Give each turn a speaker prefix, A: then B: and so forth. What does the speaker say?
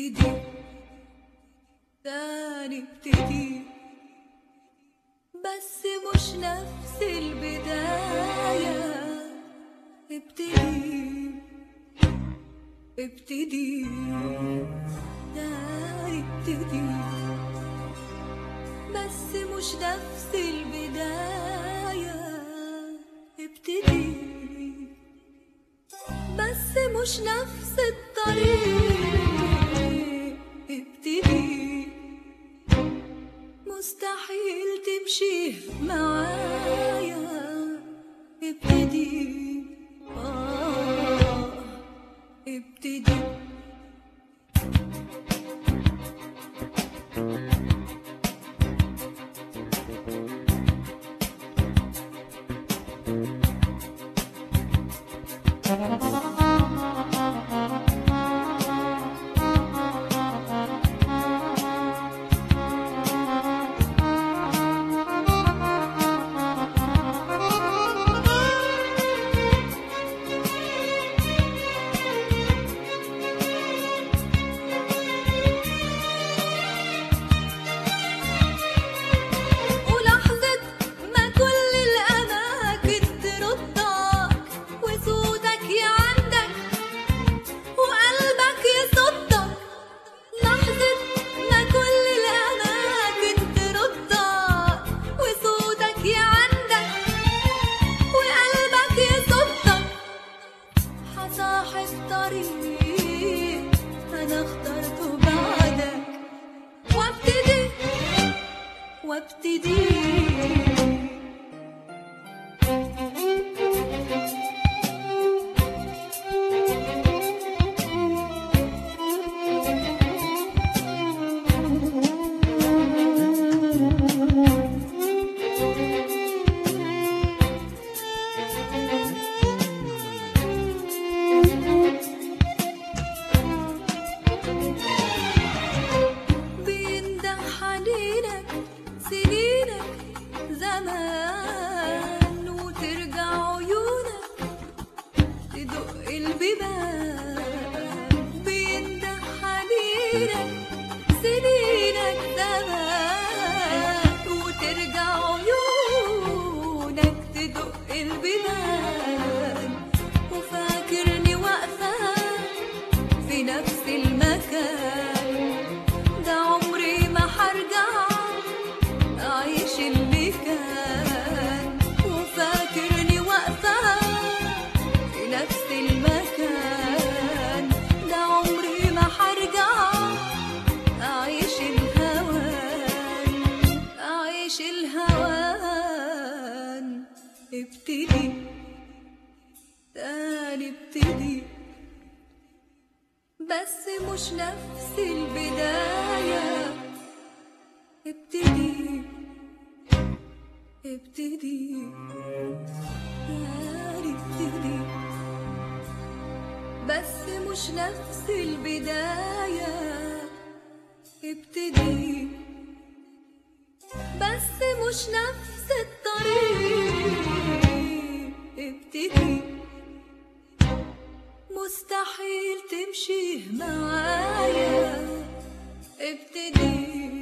A: ابتدي تاني ابتدي بس مش نفس البداية ابتدي ابتدي تاني ابتدي بس مش نفس البداية ابتدي بس مش نفس الطريق ابتدي مستحيل تمشي معايا ابتدي آه ابتدي ولحظة ما كل الأماكن تردك وصوتك يعندك وقلبك يصدك لحظة ما كل الأماكن تردك وصوتك يعندك وقلبك يصدك حصاحب طريق أنا اخترته بعدك وابتدي وابتدي بينده حنينك سنينك زمان وترجع عيونك تدق البيبان بينده حنينك سنينك زمان وترجع عيونك تدق البيبان وفاكرني واقفة في نفس المكان ده عمري ما حرجع أعيش اللي كان وفاكرني واقفة في نفس المكان ده عمري ما حرجع أعيش الهوان أعيش الهوان ابتدي تاني ابتدي بس مش نفس البداية ابتدي ابتدي تاني ابتدي بس مش نفس البداية ابتدي بس مش نفس الطريق ابتدي مستحيل تمشي معايا ابتدي